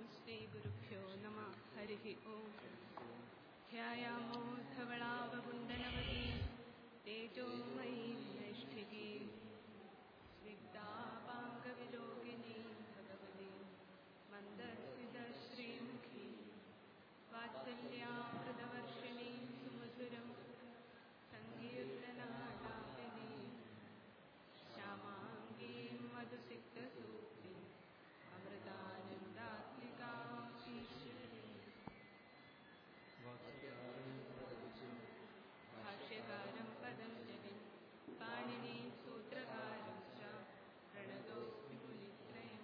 श्रीगुरुभ्यो नमः हरिः ओम् ध्यायामो धवलावकुण्डलवती तेजोमयीं नैष्ठिकी स्निग्धापाङ्गविलोकिनी भगवती मन्दस्मितश्रीमुखी वात्सल्यामृतवर्षिणीं सुमधुरं सङ्कीर्तनालापिनी श्यामाङ्गीं मधुसिक्तसूक्तिम् अमृतानन्दात्मिकाम् ईश्वरीम् भाष्यकारं पदञ्जलिं पाणिनीं सूत्रकारं च प्रणतोऽस्मि मुनित्रयम्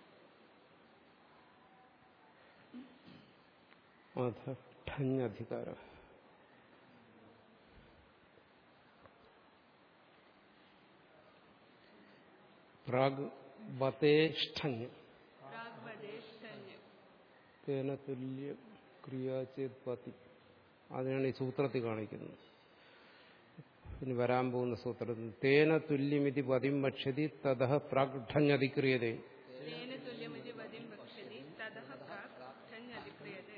അഥ ഠഞ്ഞധികാര പ്രാഗ് വതേഷ്ഠഞ്ഞ് प्राग्वदेष्टन्य തേന തുല്യ ക്രിയാചേത് പതി അതിനാണ് ഈ സൂത്രത്തിൽ കാണിക്കുന്നത് ഇനി വരാൻ പോകുന്ന സൂത്രത്തിൽ തേന തുല്യമിതി പതിം ഭക്ഷതി തതഃ പ്രാഗ്ഠഞ്ഞധിക്രിയതേ तेन तुल्यमिति वदिं वक्ष्यति ततः प्राक् ठञ्जधिक्रियते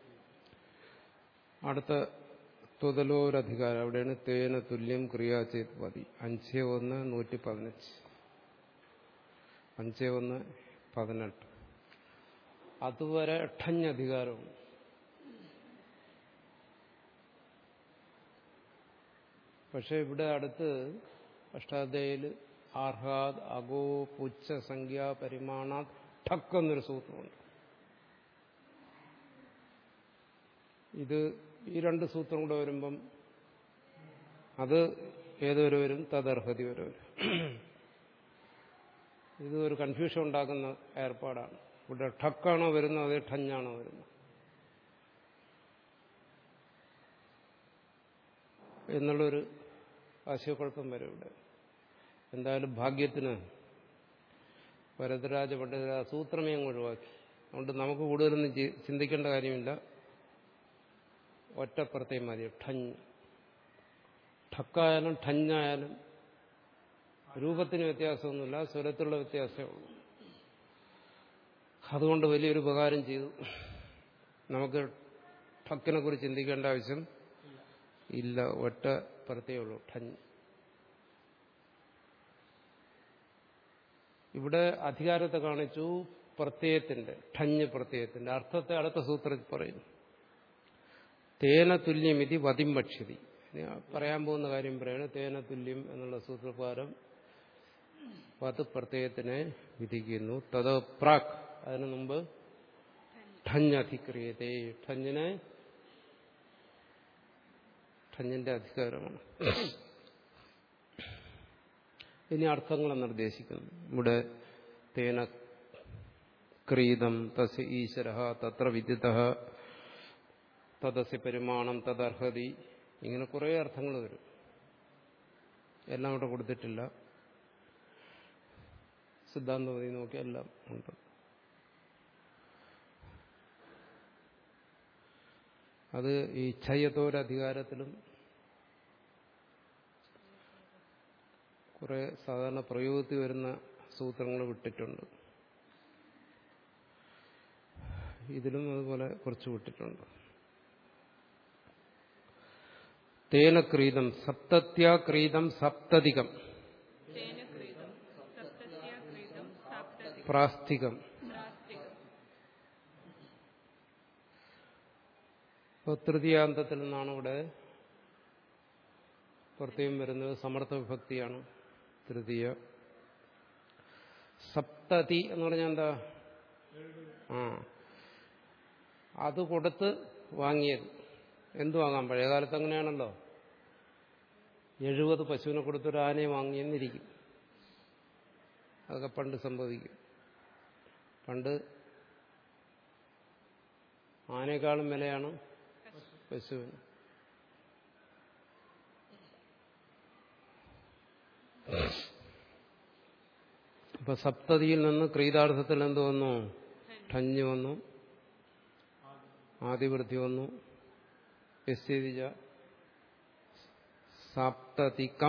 അടുത്ത തുതലോരധികാരം അവിടെയാണ് തേന തുല്യം ക്രിയാചേത് പതി അഞ്ച് ഒന്ന് നൂറ്റി പതിനഞ്ച് അഞ്ച് ഒന്ന് പതിനെട്ട് അതുവരെ എട്ടഞ്ഞധികാരവും പക്ഷെ ഇവിടെ അടുത്ത് അഷ്ടാധ്യായിൽ ആർഹാദ് അഗോ പുച്ഛ സംഖ്യ പരിമാണാത് ഠക്ക് എന്നൊരു സൂത്രമുണ്ട് ഇത് ഈ രണ്ട് സൂത്രം കൂടെ വരുമ്പം അത് ഏതൊരു വരും തദർഹതി വരെ വരും ഇത് ഒരു കൺഫ്യൂഷൻ ഉണ്ടാക്കുന്ന ഏർപ്പാടാണ് ഇവിടെ ഠക്കാണോ വരുന്നത് അതേ ഠഞ്ഞാണോ വരുന്നത് എന്നുള്ളൊരു ആശയക്കുഴപ്പം വരും ഇവിടെ എന്തായാലും ഭാഗ്യത്തിന് വരദരാജ പണ്ഡിതർ ആ സൂത്രമേ അങ്ങ് ഒഴിവാക്കി അതുകൊണ്ട് നമുക്ക് കൂടുതലൊന്നും ചി- ചിന്തിക്കേണ്ട കാര്യമില്ല ഒറ്റപ്പുറത്തേ മതി ഠഞ്ഞ് ഠക്കായാലും ഠഞ്ഞായാലും രൂപത്തിന് വ്യത്യാസമൊന്നുമില്ല സ്വരത്തിലുള്ള വ്യത്യാസമേ ഉള്ളൂ അതുകൊണ്ട് വലിയൊരു ഉപകാരം ചെയ്തു നമുക്ക് ഠക്കിനെ കുറിച്ച് ചിന്തിക്കേണ്ട ആവശ്യം ഇല്ല ഒറ്റ പുറത്തേ ഉള്ളൂ ഠഞ്ഞ് ഇവിടെ അധികാരത്തെ കാണിച്ചു പ്രത്യയത്തിന്റെ ഠഞ്ഞ് പ്രത്യയത്തിന്റെ അർത്ഥത്തെ അടുത്ത സൂത്രത്തിൽ പറയുന്നു തേന തുല്യമിതി വതിം ഭക്ഷ്യതി ഇനി പറയാൻ പോകുന്ന കാര്യം പറയാണ് തേന തുല്യം എന്നുള്ള സൂത്രപ്രകാരം വത് പ്രത്യയത്തിനെ വിധിക്കുന്നു തത് പ്രാക് അതിനു മുമ്പ് ഠഞ്ഞധിക്രിയതേ ഠഞ്ഞിനെ ഠഞ്ഞിന്റെ അധികാരമാണ് ഇനി അർത്ഥങ്ങളെ നിർദ്ദേശിക്കുന്നു ഇവിടെ തേന ക്രീതം തസ് ഈശ്വര തത്ര വിദ്യുത തദസ് പരിമാണം തദർഹതി ഇങ്ങനെ കുറേ അർത്ഥങ്ങൾ വരും എല്ലാം ഇവിടെ കൊടുത്തിട്ടില്ല സിദ്ധാന്തമതി നോക്കി എല്ലാം ഉണ്ട് അത് ഈ ഛയ്യത്തോരധികാരത്തിലും കുറെ സാധാരണ പ്രയോഗത്തിൽ വരുന്ന സൂത്രങ്ങൾ വിട്ടിട്ടുണ്ട് ഇതിലും അതുപോലെ കുറച്ച് വിട്ടിട്ടുണ്ട് തേന ക്രീതം സപ്തത്യാക്രീതം സപ്തതികം तेन क्रीतं सप्तत्या क्रीतं साप्ततिकं പ്രാസ്തികം प्रास्तिकम् ഇപ്പോൾ തൃതീയാന്തത്തിൽ നിന്നാണ് ഇവിടെ പ്രത്യേകം വരുന്നത് സമർത്ഥ വിഭക്തിയാണ് തൃതീയ സപ്തതി എന്ന് പറഞ്ഞാൽ എന്താ ആ അത് കൊടുത്ത് വാങ്ങിയത് എന്തു വാങ്ങാം പഴയകാലത്ത് അങ്ങനെയാണല്ലോ എഴുപത് പശുവിനെ കൊടുത്തൊരു ആനയെ വാങ്ങിയെന്നിരിക്കും അതൊക്കെ പണ്ട് സംഭവിക്കും പണ്ട് ആനയെക്കാളും വിലയാണ് പശുവിന് അപ്പൊ സപ്തതിയിൽ നിന്ന് ക്രീതാർത്ഥത്തിൽ എന്ത് വന്നു ഠഞ്ഞ് വന്നു ആദിവൃത്തി വന്നു യസ്യതിജ സാപ്തതികം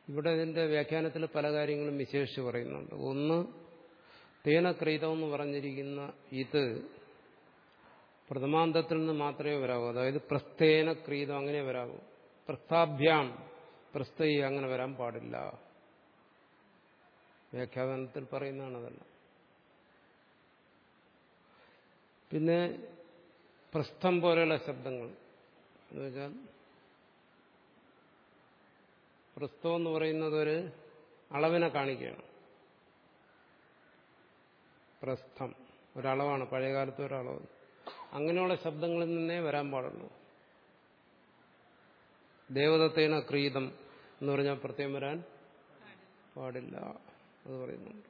ഇവിടെ ഇതിന്റെ വ്യാഖ്യാനത്തിൽ പല കാര്യങ്ങളും വിശേഷിച്ച് പറയുന്നുണ്ട് ഒന്ന് തേനക്രീതം എന്ന് പറഞ്ഞിരിക്കുന്ന ഇത് പ്രഥമാന്തത്തിൽ നിന്ന് മാത്രമേ വരാവൂ അതായത് പ്രസ്ഥേന ക്രീതം അങ്ങനെ വരാവൂ പ്രസ്ഥാഭ്യാം പ്രസ്ഥൈ അങ്ങനെ വരാൻ പാടില്ല വ്യാഖ്യാനത്തിൽ പറയുന്നതാണ് അതെല്ലാം പിന്നെ പ്രസ്ഥം പോലെയുള്ള ശബ്ദങ്ങൾ എന്ന് വെച്ചാൽ പ്രസ്ഥം എന്ന് പറയുന്നത് ഒരു അളവിനെ കാണിക്കുകയാണ് പ്രസ്ഥം ഒരളവാണ് പഴയകാലത്തെ ഒരളവ് അങ്ങനെയുള്ള ശബ്ദങ്ങളിൽ നിന്നേ വരാൻ പാടുള്ളൂ ദേവദത്തേന ക്രീതം എന്ന് പറഞ്ഞാൽ പ്രത്യേകം വരാൻ പാടില്ല അത് പറയുന്നുണ്ട്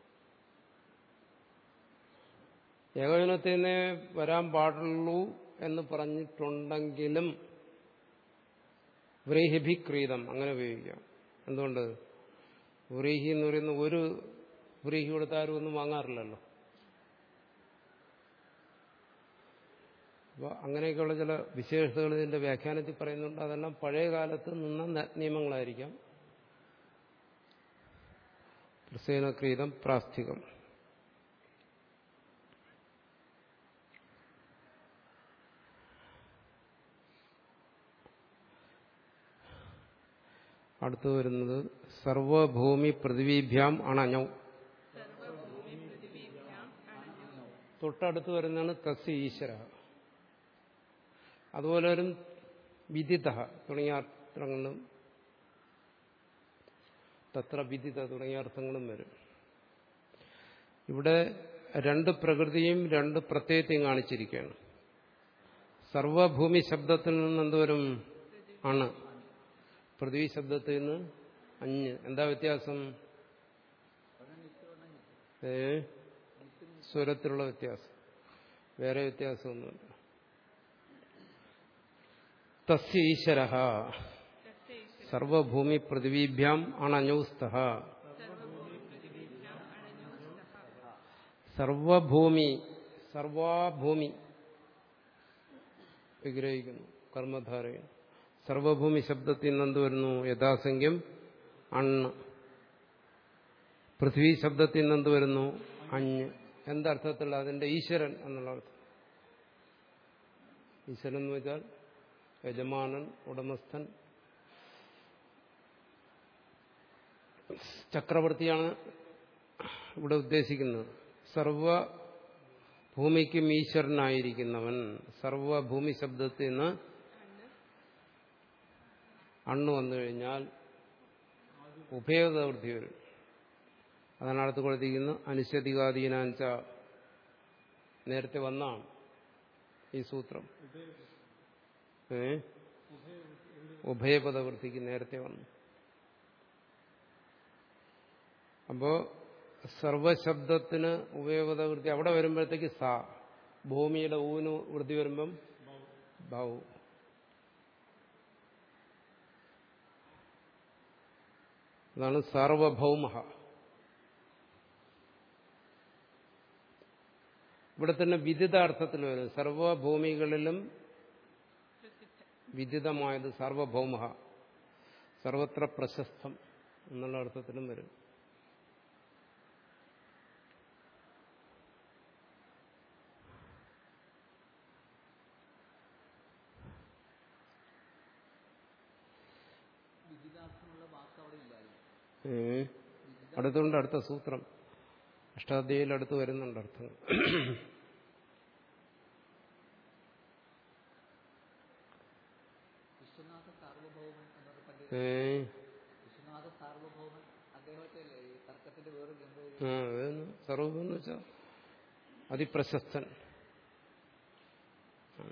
ഏകജനത്തിനെ വരാൻ പാടുള്ളൂ എന്ന് പറഞ്ഞിട്ടുണ്ടെങ്കിലും വ്രീഹിഭിക്രീതം അങ്ങനെ ഉപയോഗിക്കാം എന്തുകൊണ്ട് വ്രീഹി എന്ന് പറയുന്ന ഒരു വ്രീഹി കൊടുത്താരും ഒന്നും വാങ്ങാറില്ലല്ലോ അപ്പോൾ അങ്ങനെയൊക്കെയുള്ള ചില വിശേഷതകൾ ഇതിന്റെ വ്യാഖ്യാനത്തിൽ പറയുന്നുണ്ട് അതെല്ലാം പഴയ കാലത്ത് നിന്ന നിയമങ്ങളായിരിക്കാം പ്രസേനക്രീതം പ്രാസ്ഥികം അടുത്തു വരുന്നത് സർവഭൂമി പൃഥ്വീഭ്യാം അണഞ്ഞൗ സർവഭൂമി പൃഥിവീഭ്യാം അണഞ്ഞു തൊട്ടടുത്ത് വരുന്നതാണ് തസ് ഈശ്വര അതുപോലെ ഒരു വിദിത തുടങ്ങിയ അർത്ഥങ്ങളും തത്ര വിദിത തുടങ്ങിയ അർത്ഥങ്ങളും വരും ഇവിടെ രണ്ട് പ്രകൃതിയും രണ്ട് പ്രത്യയത്തെയും കാണിച്ചിരിക്കുകയാണ് സർവഭൂമി ശബ്ദത്തിൽ നിന്ന് എന്തുവരും ആണ് പൃഥ്വി ശബ്ദത്തിൽ നിന്ന് അഞ്ഞ് എന്താ വ്യത്യാസം ഏ സ്വരത്തിലുള്ള വ്യത്യാസം വേറെ വ്യത്യാസമൊന്നുമില്ല തസ്യ ഈശ്വര തസ്യ ഈശ്വര സർവഭൂമി പൃഥ്വീഭ്യാം അണഞ്ഞൗസ്ത സർവഭൂമി പൃഥിവീഭ്യാം അണഞ്ഞു സ്തഃ സർവഭൂമി സർവാഭൂമി വിഗ്രഹിക്കുന്നു കർമ്മധാരയും സർവഭൂമി ശബ്ദത്തിൽ നിന്ന് എന്ത് വരുന്നു യഥാസംഖ്യം അണ്ണ് പൃഥ്വി ശബ്ദത്തിൽ നിന്ന് എന്ത് വരുന്നു അഞ്ഞ് എന്തർത്ഥത്തിൽ അതിന്റെ ഈശ്വരൻ എന്നുള്ള അർത്ഥം ഈശ്വരൻ എന്ന് വെച്ചാൽ യജമാനൻ ഉടമസ്ഥൻ ചക്രവർത്തിയാണ് ഇവിടെ ഉദ്ദേശിക്കുന്നത് സർവ ഭൂമിക്കും ഈശ്വരനായിരിക്കുന്നവൻ സർവഭൂമി ശബ്ദത്തിൽ നിന്ന് അണ്ണു വന്നു കഴിഞ്ഞാൽ ഉഭയതവൃത്തി വരും അതാണ് അടുത്ത് കൊടുത്തിരിക്കുന്നത് അനുശതികാധീനാഞ്ച നേരത്തെ വന്നാണ് ഈ സൂത്രം ഏ ഉഭയപദവൃത്തിക്ക് നേരത്തെ വന്നു അപ്പോ സർവശബ്ദത്തിന് ഉഭയപദവൃത്തി അവിടെ വരുമ്പോഴത്തേക്ക് സ ഭൂമിയുടെ ഊന് വൃത്തി വരുമ്പം ഭൗ അതാണ് സാർവഭൗമ ഇവിടെ തന്നെ വിദിതാർത്ഥത്തിൽ വരും സർവഭൂമികളിലും വിദിതമായത് സാർവഭൗമ സർവത്ര പ്രശസ്തം എന്നുള്ള അർത്ഥത്തിലും വരും ഏ അടുത്തുണ്ട് അടുത്ത സൂത്രം അഷ്ടാധ്യായിൽ അടുത്ത് വരുന്നുണ്ട് അർത്ഥങ്ങൾ വിശ്വനാഥ സാർവഭൗമൻ എന്ന് പറഞ്ഞ പണ്ഡിതൻ ഏ വിശ്വനാഥ സാർവഭൗമൻ അദ്ദേഹത്തെ അല്ലേ ഈ തർക്കത്തിന്റെ വേറെ ഗ്രന്ഥം ആ അതെന്ന് സർവെന്ന് വെച്ചാൽ അതിപ്രശസ്തൻ ആ.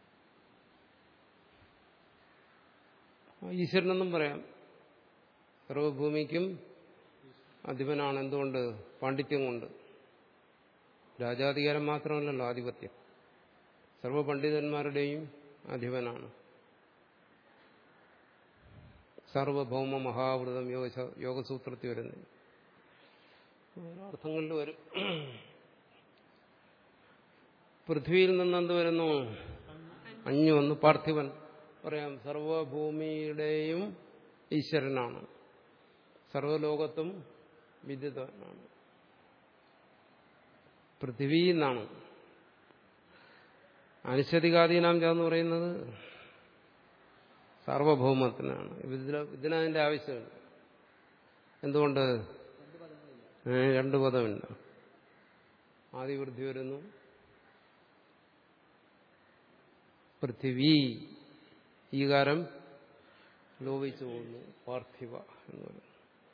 ആ, ഈശ്വരനെന്നും പറയാം സർവഭൂമിക്കും അധിപനാണ് എന്തുകൊണ്ട് പാണ്ഡിത്യം കൊണ്ട് രാജാധികാരം മാത്രമല്ലല്ലോ ആധിപത്യം സർവപണ്ഡിതന്മാരുടെയും അധിപനാണ് സാർവഭൗമ മഹാവൃതം യോഗ യോഗസൂത്രത്തിൽ വരുന്നത് ഓരോ അർത്ഥങ്ങളിൽ വരും പൃഥ്വിയിൽ നിന്ന് എന്ത് വരുന്നു അഞ്ഞു വന്നു പാർത്ഥിവൻ പറയാം സർവഭൂമിയുടെയും ഈശ്വരനാണ് സർവലോകത്തും വിദ്യുതനാണ് പൃഥിവി എന്നാണ് അനുശതികാധീനാം എന്ന് പറയുന്നത് സാർവഭൗമത്തിനാണ് ഇതിന് ഇതിനതിന്റെ ആവശ്യമില്ല എന്തുകൊണ്ട് ഏ, രണ്ട് പദമില്ല ആദിവൃദ്ധി വരുന്നു പൃഥിവി ഈകാരം ലോപിച്ചു പോകുന്നു പാർത്ഥിവ എന്ന് പറയുന്നു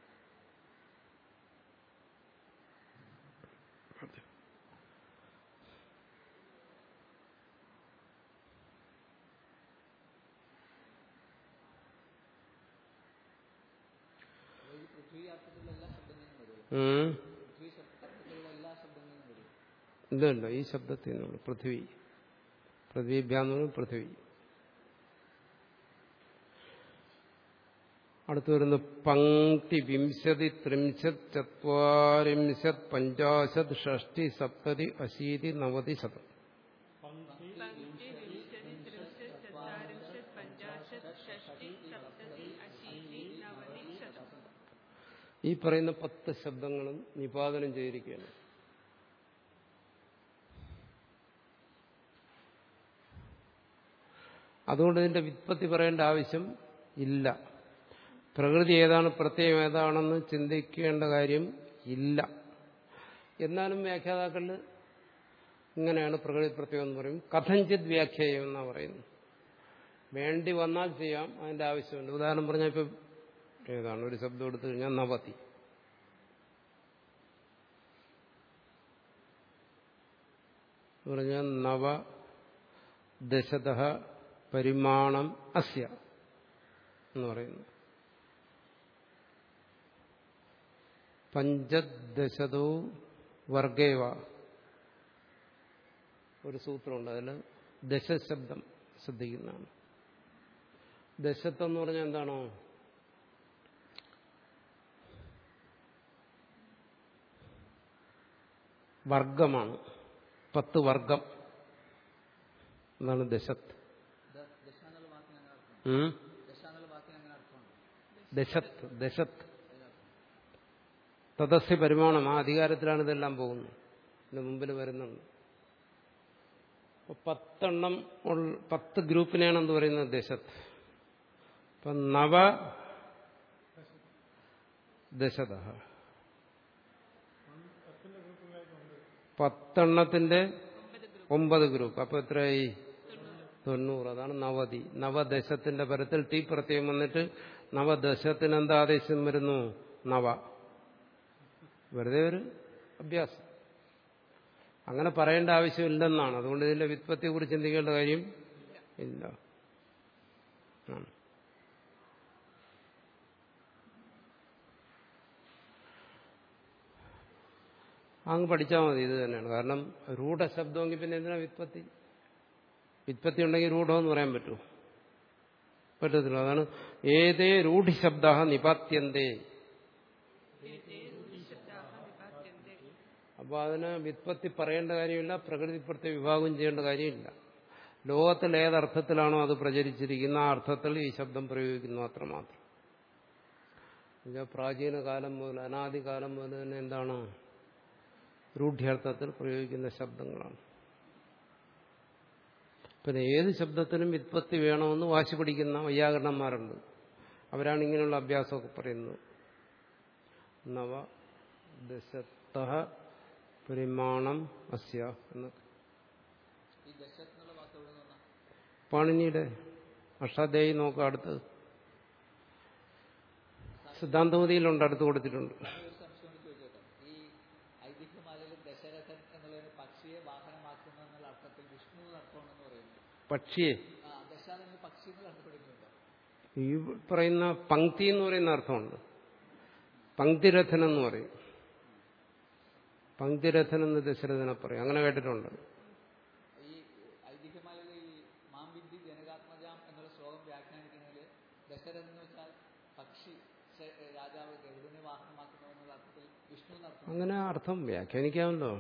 അപ്പോൾ ഈ പൃഥ്വി അർത്ഥത്തിലുള്ള എല്ലാ ശബ്ദങ്ങളും വരും ഉം. പൃഥ്വി ശബ്ദ അർത്ഥത്തിലുള്ള എല്ലാ ശബ്ദങ്ങളും വരും ഇതല്ല ഈ ശബ്ദത്തിൽ നിന്നുള്ള പൃഥ്വി പൃഥ്വിഭ്യാന്ന് പറഞ്ഞാൽ പൃഥ്വി അടുത്ത് വരുന്ന പങ്ക്തി വിംശതി ത്രിംശത് ചത്വാരിംശത് പഞ്ചാശത് ഷഷ്ടി സപ്തതി അശീതി നവതി ശതം പങ്ക്തി വിംശതി ത്രിംശത് ചത്വാരിംശത് പഞ്ചാശത് ഷഷ്ടി സപ്തതി അശീതി നവതി ശതം ഈ പറയുന്ന പത്ത് ശബ്ദങ്ങളും നിപാതനം ചെയ്തിരിക്കുകയാണ് അതുകൊണ്ട് ഇതിന്റെ വിത്പത്തി പറയേണ്ട ആവശ്യം ഇല്ല പ്രകൃതി ഏതാണ് പ്രത്യയം ഏതാണെന്ന് ചിന്തിക്കേണ്ട കാര്യം ഇല്ല എന്നാലും വ്യാഖ്യാതാക്കളിൽ ഇങ്ങനെയാണ് പ്രകൃതി പ്രത്യയം എന്ന് പറയും കഥഞ്ചിത് വ്യാഖ്യായം എന്നാണ് പറയുന്നത് വേണ്ടി വന്നാൽ ചെയ്യാം അതിന്റെ ആവശ്യമുണ്ട് ഉദാഹരണം പറഞ്ഞാൽ ഇപ്പം ഏതാണ് ഒരു ശബ്ദം എടുത്തു കഴിഞ്ഞാൽ നവതി എന്ന് പറഞ്ഞാൽ നവ ദശത പരിമാണം അസ്യ എന്ന് പറയുന്നു പഞ്ചദശതോ വർഗേവ ഒരു സൂത്രമുണ്ട് അതിൽ ദശശബ്ദം ശ്രദ്ധിക്കുന്നതാണ് ദശത്ത് എന്ന് പറഞ്ഞാൽ എന്താണോ വർഗമാണ് പത്ത് വർഗം എന്നാണ് ദശത്ത് ദ- ദശ എന്നുള്ള വാക്കിന് അങ്ങനെ അർത്ഥമാണ് ഉം? ദശ എന്നുള്ള വാക്കിന് അങ്ങനെ അർത്ഥമാണ് ദശത്ത് ദശത്ത് തദസ്യ പരിമാണം ആ അധികാരത്തിലാണ് ഇതെല്ലാം പോകുന്നത് ഇതിന് മുമ്പിൽ വരുന്നുണ്ട് അപ്പൊ പത്തെണ്ണം ഉൾ- പത്ത് ഗ്രൂപ്പിനെയാണ് എന്ത് പറയുന്നത് ദശത്ത് അപ്പൊ നവ ദശത പത്തെണ്ണത്തിന്റെ ഒമ്പത് ഗ്രൂപ്പ് അപ്പൊ എത്രയായി തൊണ്ണൂറ് അതാണ് നവതി നവദശത്തിന്റെ പരത്തിൽ തീ പ്രത്യയം വന്നിട്ട് നവദശത്തിന് എന്താ ആദേശം വരുന്നു നവ വെറുതെ ഒരു അഭ്യാസം അങ്ങനെ പറയേണ്ട ആവശ്യമില്ലെന്നാണ് അതുകൊണ്ട് ഇതിന്റെ വിത്പത്തിയെ കുറിച്ച് ചിന്തിക്കേണ്ട കാര്യം ഇല്ല ആണ്. അങ്ങ് പഠിച്ചാൽ മതി ഇത് തന്നെയാണ് കാരണം രൂഢശബ്ദമെങ്കിൽ പിന്നെ എന്തിനാ വിത്പത്തി വിത്പത്തി ഉണ്ടെങ്കിൽ രൂഢമെന്ന് പറയാൻ പറ്റുമോ പറ്റത്തില്ല അതാണ് ഏതേ രൂഢിശബ്ദ നിപാത്യന്തേ അപ്പോൾ അതിന് വിത്പത്തി പറയേണ്ട കാര്യമില്ല പ്രകൃതിപ്പെടുത്തി വിഭാഗം ചെയ്യേണ്ട കാര്യമില്ല ലോകത്തിൽ ഏതർത്ഥത്തിലാണോ അത് പ്രചരിച്ചിരിക്കുന്ന ആ അർത്ഥത്തിൽ ഈ ശബ്ദം പ്രയോഗിക്കുന്നു അത്രമാത്രം ഇത് പ്രാചീന കാലം മുതൽ അനാദികാലം മുതൽ തന്നെ എന്താണ് രൂഢ്യർത്ഥത്തിൽ പ്രയോഗിക്കുന്ന ശബ്ദങ്ങളാണ് പിന്നെ ഏത് ശബ്ദത്തിനും വിത്പത്തി വേണമെന്ന് വാശി പിടിക്കുന്ന വൈയാകരണന്മാരുണ്ട് അവരാണ് ഇങ്ങനെയുള്ള അഭ്യാസമൊക്കെ പറയുന്നത് നവ ദശത്ത പരിമാണം അസ്യ എന്നൊക്കെ ഈ ദശത്ത് എന്നുള്ള വാക്ക് എവിടെ നിന്ന് വന്നാ പാണിനിയുടെ അഷ്ടാധ്യായി നോക്കാം അടുത്ത് സിദ്ധാന്തമതിയിലുണ്ട് അടുത്ത് കൊടുത്തിട്ടുണ്ട് ഒരു സംശയം കൊണ്ട് ചോദിച്ചോട്ടെ ഈ ഐതിഹ്യമാലയിൽ ദശരഥൻ എന്നുള്ളതിന് പക്ഷിയെ വാഹനമാക്കുന്ന എന്നുള്ള അർത്ഥത്തിൽ വിഷ്ണു എന്ന അർത്ഥമാണെന്ന് പറയുന്നു പക്ഷിയെ ആ ദശ തന്നെ പക്ഷി എന്നുള്ള അർത്ഥപ്പെടുന്നുണ്ടോ ഈ പറയുന്ന പങ്ക്തി എന്ന് പറയുന്ന അർത്ഥമുണ്ട് പങ്ക്തിരഥൻ എന്ന് പറയും പങ്ക്തിരഥൻ എന്ന് ദശരഥനെ പറയും അങ്ങനെ കേട്ടിട്ടുണ്ട് ഈ ഐതിഹ്യമാലയിൽ ഈ മാം വിദ്ധി ജനകാത്മജാം എന്നുള്ള ശ്ലോകം വ്യാഖ്യാനിക്കുന്നതിൽ ദശരഥൻ എന്ന് വെച്ചാൽ പക്ഷി ശ- രാജാവ് ഗരുഡിനെ വാഹനമാക്കുന്നു എന്നുള്ള അർത്ഥത്തിൽ വിഷ്ണു എന്ന അർത്ഥം അങ്ങനെ അർത്ഥം വ്യാഖ്യാനിക്കാമല്ലോ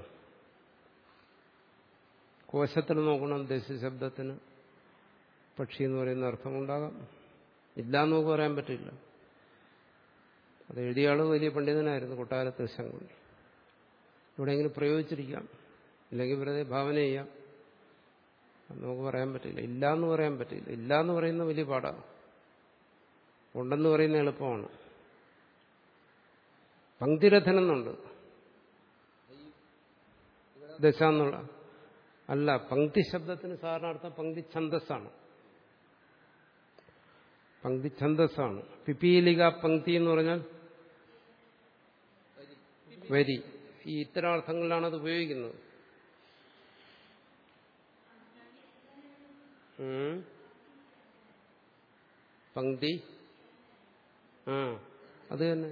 കോശത്തിൽ നോക്കണം ദശശബ്ദത്തിന് പക്ഷി എന്ന് പറയുന്ന അർത്ഥമുണ്ടാകാം ഇല്ല എന്ന് നമുക്ക് പറയാൻ പറ്റില്ല അത് എഴുതിയ ആള് വലിയ പണ്ഡിതനായിരുന്നു കൊട്ടാരത്തിൽ ശങ്കുണ്ണി എവിടെയെങ്കിലും പ്രയോഗിച്ചിരിക്കാം ഇല്ലെങ്കിൽ വെറുതെ ഭാവന ചെയ്യാം അത് നമുക്ക് പറയാൻ പറ്റില്ല ഇല്ല എന്ന് പറയാൻ പറ്റില്ല ഇല്ല എന്ന് പറയുന്ന വലിയ പാടാണ് ഉണ്ടെന്ന് പറയുന്ന എളുപ്പമാണ് പങ്ക്തിരഥനെന്നുണ്ട് ദശ എന്നുള്ള അല്ല പങ്ക്തി ശബ്ദത്തിന് സാധാരണ അർത്ഥം പങ്ക്തി ഛന്തസ്സാണ് പങ്ക്തി ഛന്തസ്സാണ് പിപീലിക പങ്ക്തി എന്ന് പറഞ്ഞാൽ വരി ഈ ഇത്തരം അർത്ഥങ്ങളിലാണ് അത് ഉപയോഗിക്കുന്നത് ഉം. പങ്ക്തി ആ അത് തന്നെ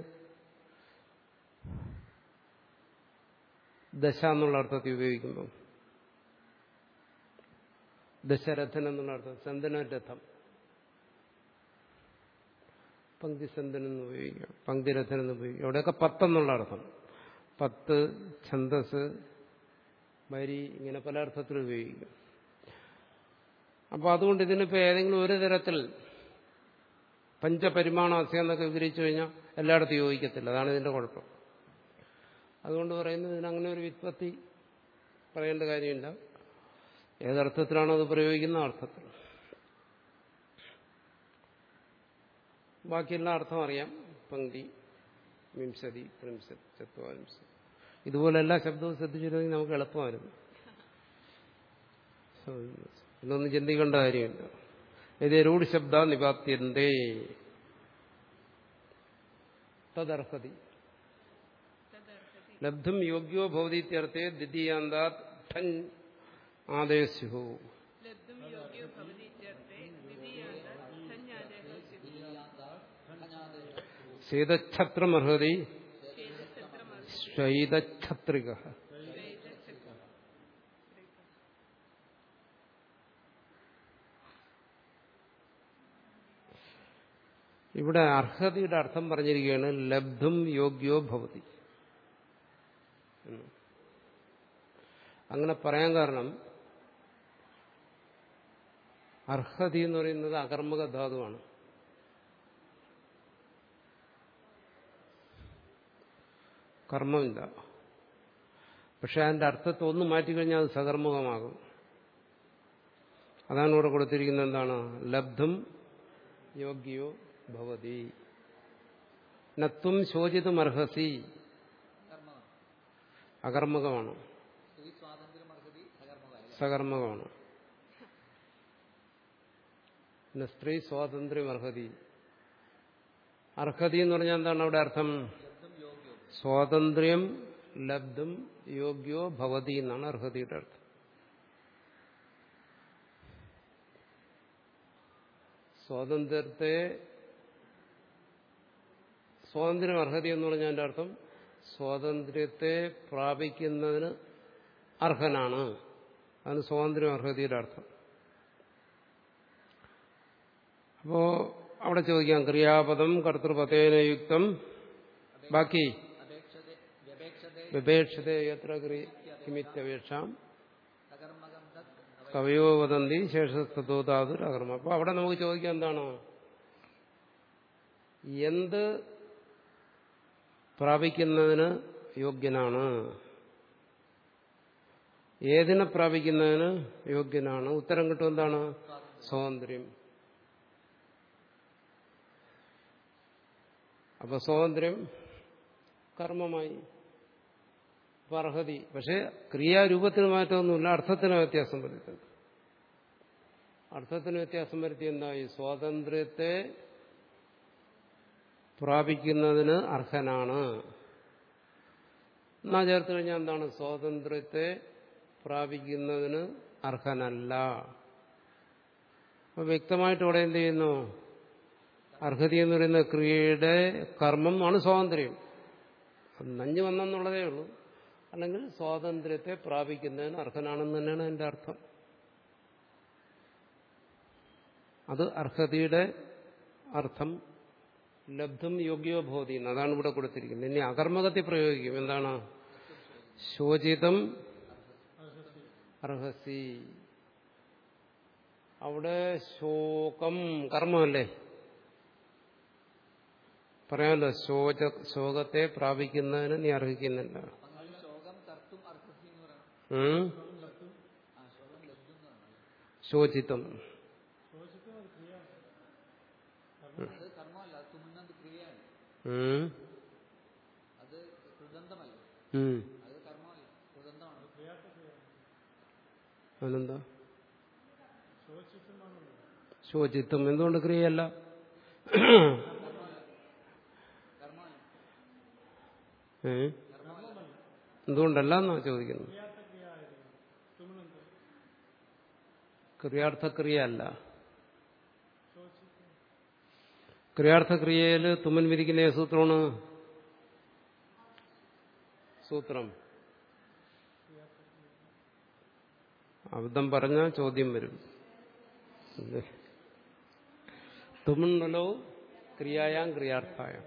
ദശ എന്നുള്ള അർത്ഥത്തിൽ ഉപയോഗിക്കുമ്പോൾ ദശരഥൻ എന്നുള്ള അർത്ഥം ചന്ദനരഥം പങ്ക്തിസന്ധൻ എന്ന് ഉപയോഗിക്കാം പങ്ക്തിരഥൻ എന്ന് ഉപയോഗിക്കാം അവിടെയൊക്കെ പത്തെന്നുള്ള അർത്ഥം പത്ത് ഛന്തസ് വരി ഇങ്ങനെ പല അർത്ഥത്തിൽ ഉപയോഗിക്കും അപ്പോൾ അതുകൊണ്ട് ഇതിനിപ്പോൾ ഏതെങ്കിലും ഒരു തരത്തിൽ പഞ്ചപരിമാണാസ്യ എന്നൊക്കെ വിവരിച്ചു കഴിഞ്ഞാൽ എല്ലായിടത്തും യോജിക്കത്തില്ല അതാണ് ഇതിന്റെ കുഴപ്പം അതുകൊണ്ട് പറയുന്നത് ഇതിനങ്ങനെ ഒരു വിത്പത്തി പറയേണ്ട കാര്യമില്ല ഏതർത്ഥത്തിലാണോ അത് പ്രയോഗിക്കുന്ന ആ അർത്ഥത്തിൽ ബാക്കിയെല്ലാം അർത്ഥം അറിയാം പങ്ക്തി വിംശതി ത്രിംശതി ചത്വാരിംശതി ഇതുപോലെ എല്ലാ ശബ്ദവും ശ്രദ്ധിച്ചിരുന്നെങ്കിൽ നമുക്ക് എളുപ്പമായിരുന്നു ഇതൊന്നും ചിന്തിക്കേണ്ട കാര്യമില്ല ഇത് രൂഢ ശബ്ദ നിപാത്യന്തേ തദർഹതി തദർഹതി ലബ്ധും യോഗ്യോ ഭവതീത്യർത്ഥേ ദ്വിതീയാന്താത് ഠൻ ആദേശു ലബ്ധും യോഗ്യോ ഭവതി ഇത്യർത്ഥേ ദ്വിതീയാന്ത സഞ്ജാതേഹ സ്യുതി ശീതഛത്രമർഹതി ഛേദഛത്രമർഹതി ശൈതഛത്രിക ശ്വേതഛത്രം ഇവിടെ അർഹതയുടെ അർത്ഥം പറഞ്ഞിരിക്കുകയാണ് ലബ്ധും യോഗ്യോ ഭവതി എന്ന്. അങ്ങനെ പറയാൻ കാരണം അർഹതി എന്ന് പറയുന്നത് അകർമ്മക ധാതുവാണ് കർമ്മമില്ല പക്ഷെ അതിന്റെ അർത്ഥത്തെ ഒന്ന് മാറ്റിക്കഴിഞ്ഞാൽ അത് സകർമ്മകമാകും അതാണ് ഇവിടെ കൊടുത്തിരിക്കുന്നത് എന്താണ് ലബ്ധും യോഗ്യോ ഭവതി നത്വം ശോചിതും അർഹസി കർമ്മം അകർമ്മകമാണ് സ്ത്രീ സ്വാതന്ത്ര്യം അർഹതി സകർമ്മകാല സകർമ്മകമാണ് പിന്നെ സ്ത്രീ സ്വാതന്ത്ര്യം അർഹതി അർഹതി എന്ന് പറഞ്ഞാൽ എന്താണ് അവിടെ അർത്ഥം ലബ്ധം യോഗ്യോ സ്വാതന്ത്ര്യം ലബ്ധും യോഗ്യോ ഭവതി എന്നാണ് അർഹതിയുടെ അർത്ഥം സ്വാതന്ത്ര്യത്തെ സ്വാതന്ത്ര്യം അർഹതി എന്ന് പറഞ്ഞാൽ എൻ്റെ അർത്ഥം സ്വാതന്ത്ര്യത്തെ പ്രാപിക്കുന്നതിന് അർഹനാണ് അതാണ് സ്വാതന്ത്ര്യം അർഹതയുടെ അർത്ഥം അപ്പോ അവിടെ ചോദിക്കാം ക്രിയാപദം കർത്തൃപതേനയുക്തം ബാക്കി അപേക്ഷത വ്യപേക്ഷത വിപേക്ഷത എത്ര കിമിത്യപേക്ഷാം സകർമ്മകം തത് കവയോ വദന്തി ശേഷസ്തോതാതുർ അകർമ്മ അപ്പൊ അവിടെ നമുക്ക് ചോദിക്കാം എന്താണ് എന്ത് പ്രാപിക്കുന്നതിന് യോഗ്യനാണ് ഏതിനെ പ്രാപിക്കുന്നതിന് യോഗ്യനാണ് ഉത്തരം കിട്ടും എന്താണ് സ്വാതന്ത്ര്യം അപ്പൊ സ്വാതന്ത്ര്യം കർമ്മമായി അപ്പൊ അർഹതി പക്ഷെ ക്രിയാരൂപത്തിന് മാറ്റമൊന്നുമില്ല അർത്ഥത്തിന് വ്യത്യാസം വരുത്തുന്നത് അർത്ഥത്തിന് വ്യത്യാസം വരുത്തി എന്തായി സ്വാതന്ത്ര്യത്തെ പ്രാപിക്കുന്നതിന് അർഹനാണ് എന്നാ ചേർത്ത് കഴിഞ്ഞാൽ എന്താണ് സ്വാതന്ത്ര്യത്തെ പ്രാപിക്കുന്നതിന് അർഹനല്ല അപ്പൊ വ്യക്തമായിട്ട് ഇവിടെ എന്ത് ചെയ്യുന്നു അർഹതി എന്ന് പറയുന്ന ക്രിയയുടെ കർമ്മമാണ് സ്വാതന്ത്ര്യം അത് നഞ്ഞു വന്നെന്നുള്ളതേ ഉള്ളൂ അല്ലെങ്കിൽ സ്വാതന്ത്ര്യത്തെ പ്രാപിക്കുന്നതിന് അർഹനാണെന്ന് തന്നെയാണ് എൻ്റെ അർത്ഥം അത് അർഹതയുടെ അർത്ഥം ലബ്ധം യോഗ്യോ ഭവതി എന്ന് അതാണ് ഇവിടെ കൊടുത്തിരിക്കുന്നത് ഇനി അകർമ്മകത്തിൽ പ്രയോഗിക്കും എന്താണ് ശോചിതം അർഹസി അവിടെ ശോകം കർമ്മമല്ലേ പറയാമല്ലോ ശോച ശോകത്തെ പ്രാപിക്കുന്നതിന് നീ അർഹിക്കുന്നില്ല അപ്പൊ നിങ്ങൾ ശോകം കർത്തും അർഹസി എന്ന് പറയണം ഉം? ആ ശോകം ലബ്ധം എന്ന് പറയണം ശോചിത്വം അത് കർമ്മമല്ല അത് തുമ്മുന്നത് ക്രിയയാണ് ഉം? അത് കൃതന്തമല്ല ഉം. അത് കർമ്മമല്ല കൃതന്തമാണ് അതെന്താ ശോചിത്വം എന്തുകൊണ്ട് ക്രിയയല്ല കർമ്മമല്ല ഏ? എന്തുകൊണ്ടല്ല എന്നാ ചോദിക്കുന്നത് ക്രിയാർത്ഥക്രിയ അല്ല ക്രിയാർത്ഥക്രിയയിൽ തുമ്മൻ വിരിക്കുന്ന ഏത് സൂത്രമാണ് സൂത്രം അബദ്ധം പറഞ്ഞാൽ ചോദ്യം വരും തുമണ്ണലോ ക്രിയായാം ക്രിയാർത്ഥായം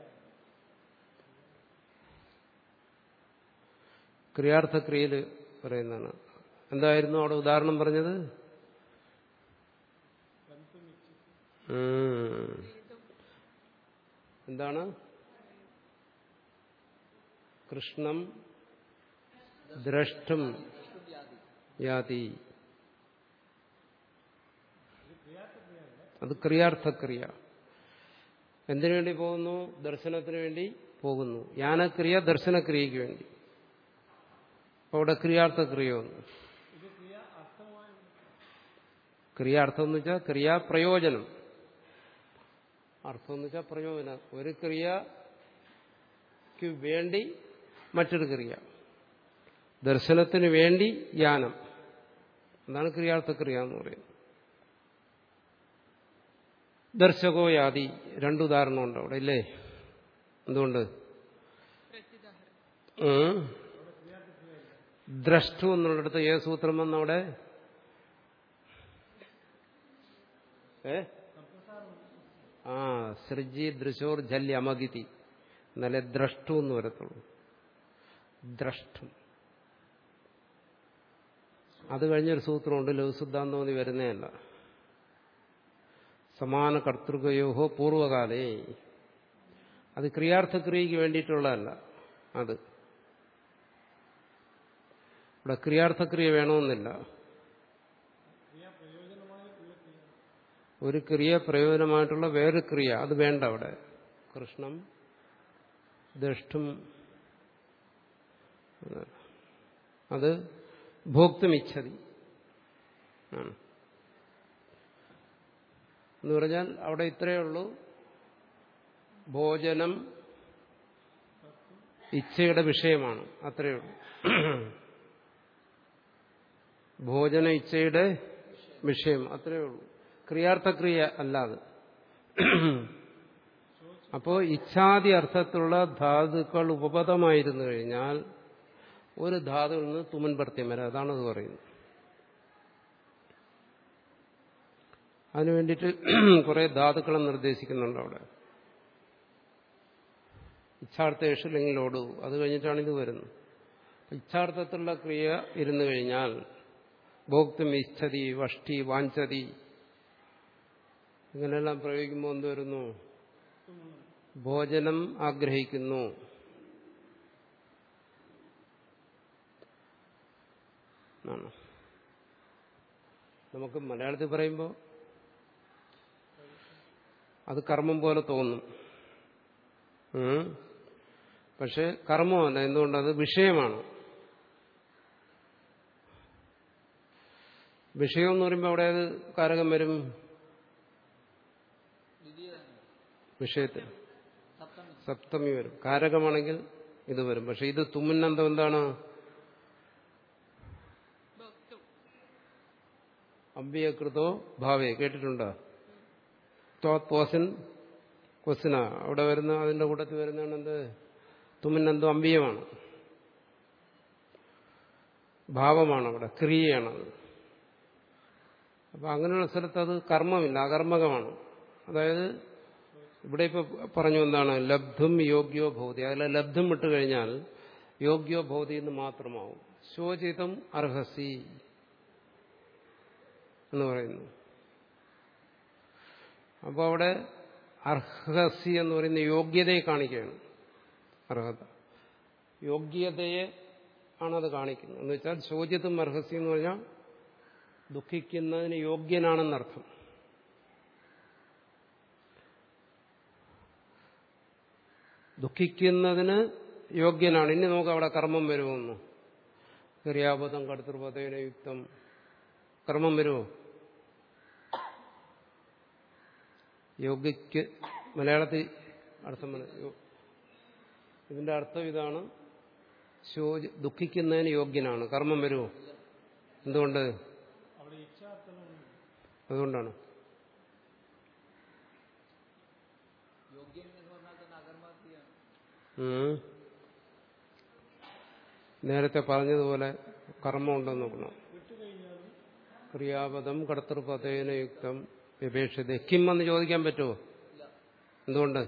ക്രിയാർത്ഥക്രിയയിൽ പറയുന്നതാണ് എന്തായിരുന്നു അവിടെ ഉദാഹരണം പറഞ്ഞത് ഉം. എന്താണ് കൃഷ്ണം ദ്രഷ്ടും യാതി അത് ക്രിയാർത്ഥക്രിയ എന്തിനു വേണ്ടി പോകുന്നു ദർശനത്തിന് വേണ്ടി പോകുന്നു യാനക്രിയ ദർശനക്രിയയ്ക്ക് വേണ്ടി അപ്പൊ അവിടെ ക്രിയാർത്ഥക്രിയ വന്നു ക്രിയാർത്ഥം എന്ന് വെച്ചാൽ ക്രിയാപ്രയോജനം അർത്ഥം എന്ന് വെച്ചാൽ പ്രയോജനം ഒരു ക്രിയക്ക് വേണ്ടി മറ്റൊരു ക്രിയ ദർശനത്തിന് വേണ്ടി യാനം എന്താണ് ക്രിയാർത്ഥക്രിയ എന്ന് പറയുന്നത് ദർശകോ യാതി രണ്ടുദാഹരണമുണ്ട് അവിടെ ഇല്ലേ എന്തുകൊണ്ട് പ്രത്യുദാഹരണം ഉം. ദ്രഷ്ടു എന്നുള്ളിടത്ത് ഏത് സൂത്രം വന്നവിടെ ഏ ആ സൃജി ദൃശോർ ജല്യ അമതിഥി എന്നാലേ ദ്രഷ്ടു എന്ന് വരത്തുള്ളൂ ദ്രഷ്ടും അത് കഴിഞ്ഞൊരു സൂത്രമുണ്ട് ലഘുസിദ്ധാന്തോന്നി വരുന്നതല്ല സമാന കർത്തൃകയോഹോ പൂർവകാലേ അത് ക്രിയാർത്ഥക്രിയയ്ക്ക് വേണ്ടിയിട്ടുള്ളതല്ല അത് ഇവിടെ ക്രിയാർത്ഥക്രിയ വേണമെന്നില്ല ഒരു ക്രിയ പ്രയോജനമായിട്ടുള്ള വേറൊരു ക്രിയ അത് വേണ്ട അവിടെ കൃഷ്ണം ദൃഷ്ടും അത് ഭോക്തുമിച്ഛതി ആണ് എന്ന് പറഞ്ഞാൽ അവിടെ ഇത്രയേ ഉള്ളൂ ഭോജനം ഇച്ഛയുടെ വിഷയമാണ് അത്രയേ ഉള്ളൂ ഭോജന ഇച്ഛയുടെ വിഷയം അത്രയേ ഉള്ളൂ ക്രിയാർത്ഥക്രിയ അല്ലാതെ അപ്പോ ഇച്ഛാദി അർത്ഥത്തിലുള്ള ധാതുക്കൾ ഉപപദമായിരുന്നു കഴിഞ്ഞാൽ ഒരു ധാതുവിൽ നിന്ന് തുമൻ പ്രത്യം വരാം അതാണ് അത് പറയുന്നത് അതിനു വേണ്ടിയിട്ട് കുറെ ധാതുക്കളെ നിർദ്ദേശിക്കുന്നുണ്ട് അവിടെ ഇച്ഛാർത്ഥേഷു അല്ലെങ്കിൽ ഓടു അത് കഴിഞ്ഞിട്ടാണ് ഇത് വരുന്നത് ഇച്ഛാർത്ഥത്തിലുള്ള ക്രിയ ഇരുന്നു കഴിഞ്ഞാൽ ഭോക്തും ഇച്ഛതി വഷ്ടി വാഞ്ചതി ഇങ്ങനെയെല്ലാം പ്രയോഗിക്കുമ്പോൾ എന്ത് വരുന്നു ഭോജനം ആഗ്രഹിക്കുന്നു ആണ് നമുക്ക് മലയാളത്തിൽ പറയുമ്പോൾ അത് കർമ്മം പോലെ തോന്നും ഉം. പക്ഷെ കർമ്മമല്ല എന്തുകൊണ്ടത് വിഷയമാണ് വിഷയം എന്ന് പറയുമ്പോൾ അവിടെ അത് കാരകം വരും ദ്വിതീയ വിഷയത്തിൽ സപ്തമി സപ്തമി വരും കാരകമാണെങ്കിൽ ഇത് വരും പക്ഷെ ഇത് തുമ്മിനന്തം എന്താണ് ഭോക്തു അമ്പിയകൃതോ ഭാവേ കേട്ടിട്ടുണ്ടോ തോസിൻ ക്വസ്റ്റിന അവിടെ വരുന്ന അതിന്റെ കൂട്ടത്തിൽ വരുന്നതാണ് എന്ത് തുമ്മിനെന്തോ അമ്പിയമാണ് ഭാവമാണ് അവിടെ ക്രിയയാണത് അപ്പൊ അങ്ങനെയുള്ള സ്ഥലത്ത് അത് കർമ്മമില്ല അകർമ്മകമാണ് അതായത് ഇവിടെ ഇപ്പൊ പറഞ്ഞു എന്താണ് ലബ്ധും യോഗ്യോ ഭൗതി അതിലെ ലബ്ധും വിട്ട് കഴിഞ്ഞാൽ യോഗ്യോ ഭൗതി എന്ന് മാത്രമാവും ശോചിതം അർഹസി എന്ന് പറയുന്നു അപ്പോൾ അവിടെ അർഹസി എന്ന് പറയുന്ന യോഗ്യതയെ കാണിക്കുകയാണ് അർഹത യോഗ്യതയെ ആണത് കാണിക്കുന്നത് എന്ന് വെച്ചാൽ ശോചിതും അർഹസി എന്ന് പറഞ്ഞാൽ ദുഃഖിക്കുന്നതിന് യോഗ്യനാണെന്നർത്ഥം ദുഃഖിക്കുന്നതിന് യോഗ്യനാണ് ഇനി നമുക്ക് അവിടെ കർമ്മം വരുമെന്നു ക്രിയാപദം കടുത്തൃപതേന യുക്തം കർമ്മം വരുമോ യോഗ്യക്ക് മലയാളത്തിൽ അർത്ഥം പറ- യോ- ഇതിന്റെ അർത്ഥം ഇതാണ് ശോച ദുഃഖിക്കുന്നതിന് യോഗ്യനാണ് കർമ്മം വരുമോ എന്തുകൊണ്ട് അതുകൊണ്ടാണ് യോഗ്യൻ എന്ന് പറഞ്ഞാൽ തന്നെ അകർമ്മക്രിയാണ് ഉം. നേരത്തെ പറഞ്ഞതുപോലെ കർമ്മമുണ്ടെന്ന് നോക്കണം ക്രിയാപദം കടത്തൃപതേന യുക്തം വിപേക്ഷിത കിം എന്ന് ചോദിക്കാൻ പറ്റുമോ എന്തുകൊണ്ട്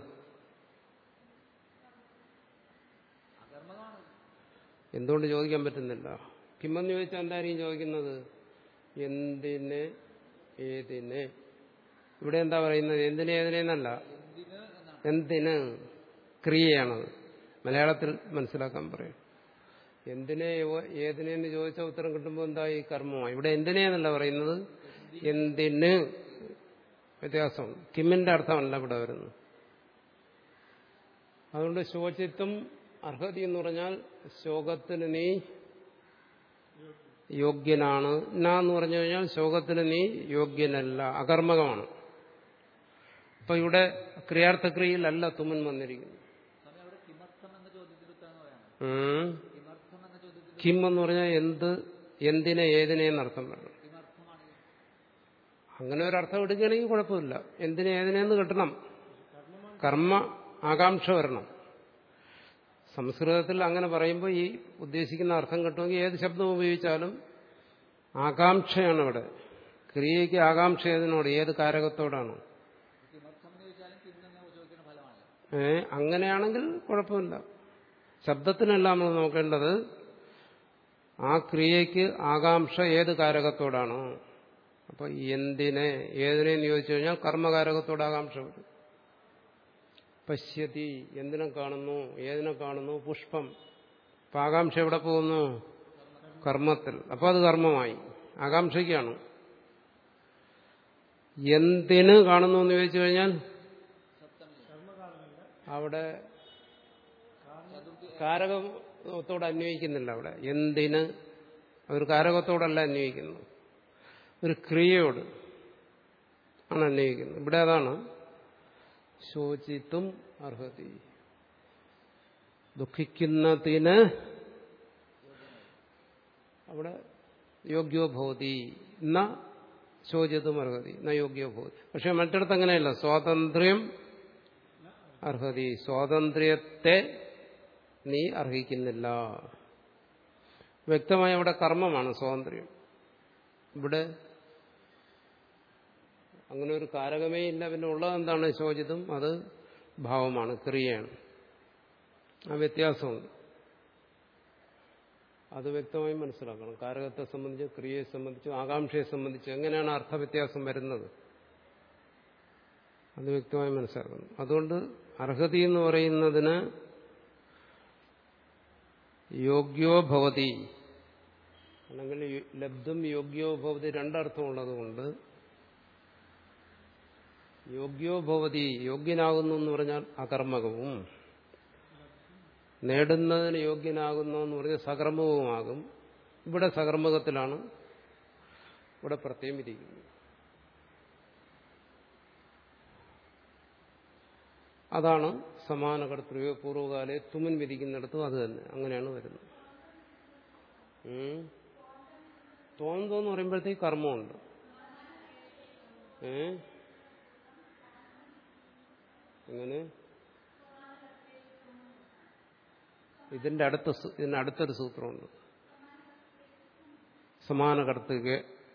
അകർമ്മമാണ് എന്തുകൊണ്ട് ചോദിക്കാൻ പറ്റുന്നില്ല കിമ്മെന്ന് ചോദിച്ചാൽ എന്തായിരിക്കും ചോദിക്കുന്നത് എന്തിന് ഏതിന് ഇവിടെ എന്താ പറയുന്നത് എന്തിന് ഏതിനെന്നല്ല എന്തിന് എന്നാണ് എന്തിന് ക്രിയയാണത് മലയാളത്തിൽ മനസ്സിലാക്കാൻ പറയും എന്തിനെ യോ- ഏതിനെന്ന് ചോദിച്ച ഉത്തരം കിട്ടുമ്പോൾ എന്തായി കർമ്മമായി ഇവിടെ എന്തിനെന്നല്ല പറയുന്നത് എന്തിന് വ്യത്യാസം കിമ്മിന്റെ അർത്ഥമല്ല ഇവിടെ വരുന്നത് അതുകൊണ്ട് ശോചിത്വം അർഹതി എന്ന് പറഞ്ഞാൽ ശോകത്തിന് നീ യോഗ്യനാണ് ന എന്ന് പറഞ്ഞു കഴിഞ്ഞാൽ ശോകത്തിന് നീ യോഗ്യനല്ല അകർമ്മകമാണ് അപ്പൊ ഇവിടെ ക്രിയാർത്ഥക്രിയയിലല്ല തുമ്മൻ വന്നിരിക്കുന്നു സ്വാമി അവിടെ കിമർത്ഥം എന്ന ചോദ്യത്തിന് ഉത്തരം പറയണം ഉം. കിമർത്ഥം എന്ന ചോദ്യത്തിന് കിം എന്ന് പറഞ്ഞാൽ എന്ത് എന്തിനെ ഏതിനെ എന്നർത്ഥം വരണം കിമർത്ഥമാണ് അങ്ങനെ ഒരു അർത്ഥം എടുക്കുകയാണെങ്കിൽ കുഴപ്പമില്ല എന്തിനെ ഏതിനെന്ന് കിട്ടണം കർമ്മ ആകാംക്ഷ വരണം സംസ്കൃതത്തിൽ അങ്ങനെ പറയുമ്പോൾ ഈ ഉദ്ദേശിക്കുന്ന അർത്ഥം കിട്ടുമെങ്കിൽ ഏത് ശബ്ദം ഉപയോഗിച്ചാലും ആകാംക്ഷയാണ് ഇവിടെ ക്രിയയ്ക്ക് ആകാംക്ഷ ഏതിനോട് ഏത് കാരകത്തോടാണ് കിമർത്ഥം എന്ന് ചോദിച്ചാലും കിം എന്ന് ചോദിക്കുന്ന ഫലമാണല്ലോ ഏ അങ്ങനെയാണെങ്കിൽ കുഴപ്പമില്ല ശബ്ദത്തിനല്ല നമ്മൾ നോക്കേണ്ടത് ആ ക്രിയയ്ക്ക് ആകാംക്ഷ ഏത് കാരകത്തോടാണ് അപ്പൊ എന്തിനെ ഏതിനെന്ന് ചോദിച്ചു കഴിഞ്ഞാൽ കർമ്മകാരകത്തോട് ആകാംക്ഷ വരും പശ്യതി എന്തിനെ കാണുന്നു ഏതിനെ കാണുന്നു പുഷ്പം അപ്പൊ ആകാംക്ഷ എവിടെ പോകുന്നു കർമ്മത്തിൽ അപ്പൊ അത് കർമ്മമായി ആകാംക്ഷയ്ക്കാണ് എന്തിന് കാണുന്നു എന്ന് ചോദിച്ചു കഴിഞ്ഞാൽ അവിടെ കാരകത്തോട് അന്വയിക്കുന്നില്ല അവിടെ എന്തിന് ഒരു കാരകത്തോടല്ല അന്വയിക്കുന്നത് ഒരു ക്രിയയോട് ആണ് അന്വയിക്കുന്നത് ഇവിടെ അതാണ് ശോചിത്തും അർഹതി ദുഃഖിക്കുന്നതിന് അവിടെ യോഗ്യോ ഭവതി ന ശോചിതും അർഹതി ന യോഗ്യോ ഭവതി പക്ഷെ മറ്റിടത്ത് അങ്ങനെയല്ല സ്വാതന്ത്ര്യം അർഹതി സ്വാതന്ത്ര്യത്തെ നീ അർഹിക്കുന്നില്ല വ്യക്തമായ അവിടെ കർമ്മമാണ് സ്വാതന്ത്ര്യം ഇവിടെ അങ്ങനെ ഒരു കാരകമേ ഇല്ല പിന്നെ ഉള്ളത് എന്താണ് ശോചിതം അത് ഭാവമാണ് ക്രിയയാണ് ആ വ്യത്യാസമുണ്ട് അത് വ്യക്തമായി മനസ്സിലാക്കണം കാരകത്തെ സംബന്ധിച്ച് ക്രിയയെ സംബന്ധിച്ച് ആകാംക്ഷയെ സംബന്ധിച്ച് എങ്ങനെയാണ് അർത്ഥവ്യത്യാസം വരുന്നത് അത് വ്യക്തമായി മനസ്സിലാക്കണം അതുകൊണ്ട് അർഹതി എന്ന് പറയുന്നതിന് യോഗ്യോ ഭവതി അല്ലെങ്കിൽ ലബ്ധം യോഗ്യോ ഭവതി രണ്ടർത്ഥമുള്ളത് കൊണ്ട് യോഗ്യോ ഭവതി യോഗ്യനാകുന്നു എന്ന് പറഞ്ഞാൽ അകർമ്മകവും നേടുന്നതിന് യോഗ്യനാകുന്നു എന്ന് പറഞ്ഞാൽ സകർമ്മവുമാകും ഇവിടെ സകർമ്മകത്തിലാണ് ഇവിടെ പ്രത്യേകം ഇരിക്കുന്നത് അതാണ് സമാന കർത്തൃക പൂർവ്വകാലെ തുമൻ വിധിക്കുന്നിടത്തും അത് തന്നെ അങ്ങനെയാണ് വരുന്നത് ഉം. തോന്നുന്നു പറയുമ്പോഴത്തേക്ക് കർമ്മമുണ്ട് ഏ എങ്ങനെ ഇതിന്റെ അടുത്ത സൂ- ഇതിന് അടുത്തൊരു സൂത്രമുണ്ട് സമാന കർത്തൃക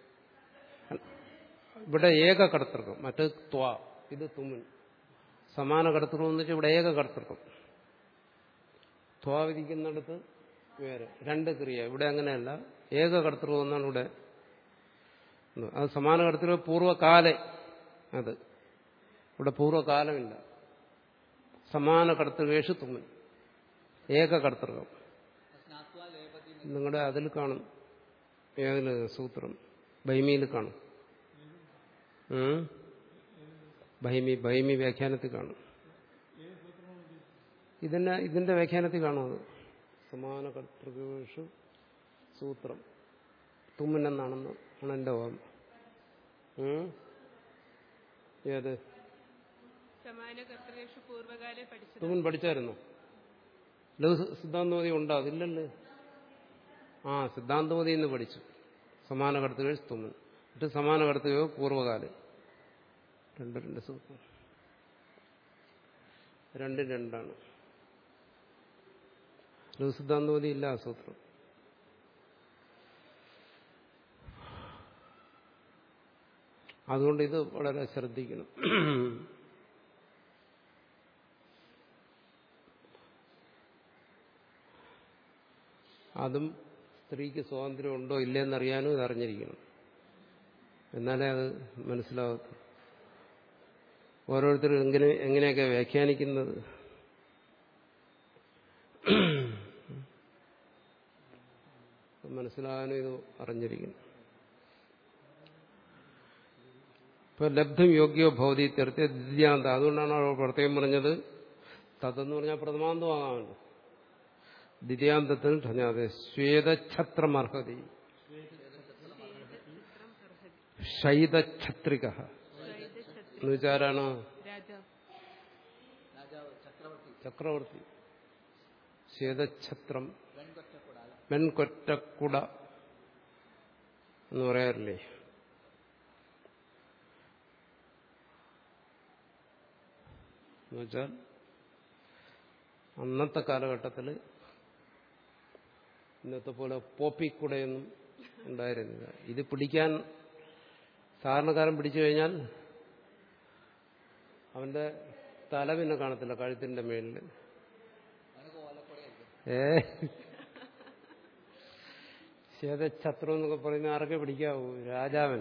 ഇവിടെ ഏക കർത്തൃകം മറ്റേ ത്വ ഇത് തുമ്മൻ സമാന കർത്തൃകം എന്ന് വെച്ചാൽ ഇവിടെ ഏക കർത്തൃകം ത്വ വിധിക്കുന്നിടത്ത് വേറെ രണ്ട് ക്രിയ ഇവിടെ അങ്ങനെയല്ല ഏക കർത്തൃകം എന്നാണ് ഇവിടെ അത് സമാന കർത്തൃകം പൂർവ്വകാലെ അത് ഇവിടെ പൂർവ്വകാലമില്ല സമാന കർത്തൃകേഷു തുമ്മൻ ഏക കർത്തൃകം സ്നാത്വ ലേപതി നിങ്ങളുടെ അതിൽ കാണും ഏതിൽ സൂത്രം ബൈമിയിൽ കാണും ഉം? ബൈമി ബൈമി വ്യാഖ്യാനത്തിൽ കാണും ഇതിനെ ഇതിന്റെ വ്യാഖ്യാനത്തിൽ കാണും അത് സമാന കർത്തൃകേഷു സൂത്രം തുമ്മനെന്നാണെന്ന് ആണ് എൻ്റെ ഓർമ്മ ഉം? ഏത് സമാന കർത്തൃകേഷു പൂർവ്വകാലെ പഠിച്ചത് തുമ്മൻ പഠിച്ചായിരുന്നോ ലഘു സിദ്ധാന്തമതി ഉണ്ടോ അതില്ലല്ലേ ആ സിദ്ധാന്തമതി എന്ന് പഠിച്ചു സമാന കടത്തുകൾ തുമ്മൻ എന്നിട്ട് സമാന കടത്തുകയോ പൂർവ്വകാലം രണ്ട് രണ്ട് സൂത്രം രണ്ടും രണ്ടാണ് ലഘു സിദ്ധാന്തമതി ഇല്ല ആ സൂത്രം അതുകൊണ്ട് ഇത് വളരെ ശ്രദ്ധിക്കണം അതും സ്ത്രീക്ക് സ്വാതന്ത്ര്യം ഉണ്ടോ ഇല്ലെന്നറിയാനും ഇത് അറിഞ്ഞിരിക്കണം എന്നാലേ അത് മനസ്സിലാകത്തു ഓരോരുത്തരും എങ്ങനെ എങ്ങനെയൊക്കെ വ്യാഖ്യാനിക്കുന്നത് മനസ്സിലാകാനും ഇത് അറിഞ്ഞിരിക്കണം ഇപ്പൊ ലബ്ധം യോഗ്യോ ഭൗതി തീർത്തി ദ്വിതീയാന്ത അതുകൊണ്ടാണ് അവർ പ്രത്യേകം പറഞ്ഞത് തതെന്ന് പറഞ്ഞാൽ പ്രഥമാന്തമാകാമല്ലോ ദ്വിതീയാന്തത്തിൽ ഠഞ്ഞാതെ ശ്വേതഛത്രമർഹതി ശൈതഛത്രിക എന്ന് വെച്ചാരാണ് രാജാവ് രാജാവ് ചക്രവർത്തി ചക്രവർത്തി ശ്വേതഛത്രം വെൺകൊറ്റക്കുടാല വെൺകൊറ്റക്കുട എന്ന് പറയാറില്ലേ എന്നുവെച്ചാൽ അന്നത്തെ കാലഘട്ടത്തിൽ ഇന്നത്തെ പോലെ പോപ്പിക്കുടയൊന്നും ഉണ്ടായിരുന്നില്ല ഇത് പിടിക്കാൻ സാധാരണക്കാരൻ പിടിച്ചു കഴിഞ്ഞാൽ അവന്റെ തല പിന്നെ കാണത്തില്ല കഴുത്തിന്റെ മേളിൽ അവനൊക്കെ ഓലക്കുടയായിരിക്കും ഏ ശ്വേതഛത്രം എന്നൊക്കെ പറയുന്ന ആരൊക്കെ പിടിക്കാവൂ രാജാവൻ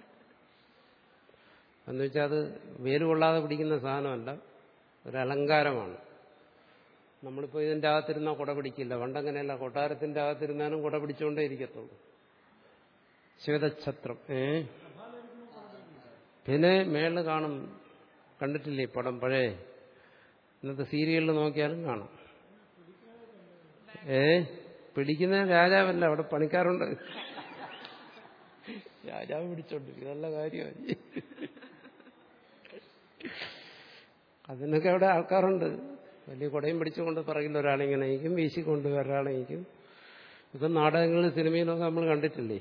എന്ന് വെച്ചാൽ അത് വേര് കൊള്ളാതെ പിടിക്കുന്ന സാധനമല്ല ഒരു അലങ്കാരമാണ് നമ്മളിപ്പോൾ ഇതിൻ്റെ അകത്തിരുന്നാൽ കുട പിടിക്കില്ല പണ്ടങ്ങനെയല്ല കൊട്ടാരത്തിൻ്റെ അകത്തിരുന്നാലും കുട പിടിച്ചുകൊണ്ടേ ഇരിക്കത്തുള്ളൂ ശ്വേതഛത്രം ഏ പിന്നെ മേളിൽ കാണും കണ്ടിട്ടില്ലേ ഈ പടം പഴയ ഇന്നത്തെ സീരിയലിൽ നോക്കിയാലും കാണാം ഏ പിടിക്കുന്ന രാജാവല്ല അവിടെ പണിക്കാരുണ്ട് രാജാവ് പിടിച്ചോണ്ടിരിക്കും നല്ല കാര്യമായി അതിനൊക്കെ അവിടെ ആൾക്കാരുണ്ട് വലിയ കുടയും പിടിച്ചുകൊണ്ട് പറയില്ല ഒരാളിങ്ങനെ നയിക്കും വീശിക്കൊണ്ട് ഒരാളെ നയിക്കും ഇപ്പം നാടകങ്ങളിൽ സിനിമയിലൊക്കെ നമ്മൾ കണ്ടിട്ടില്ലേ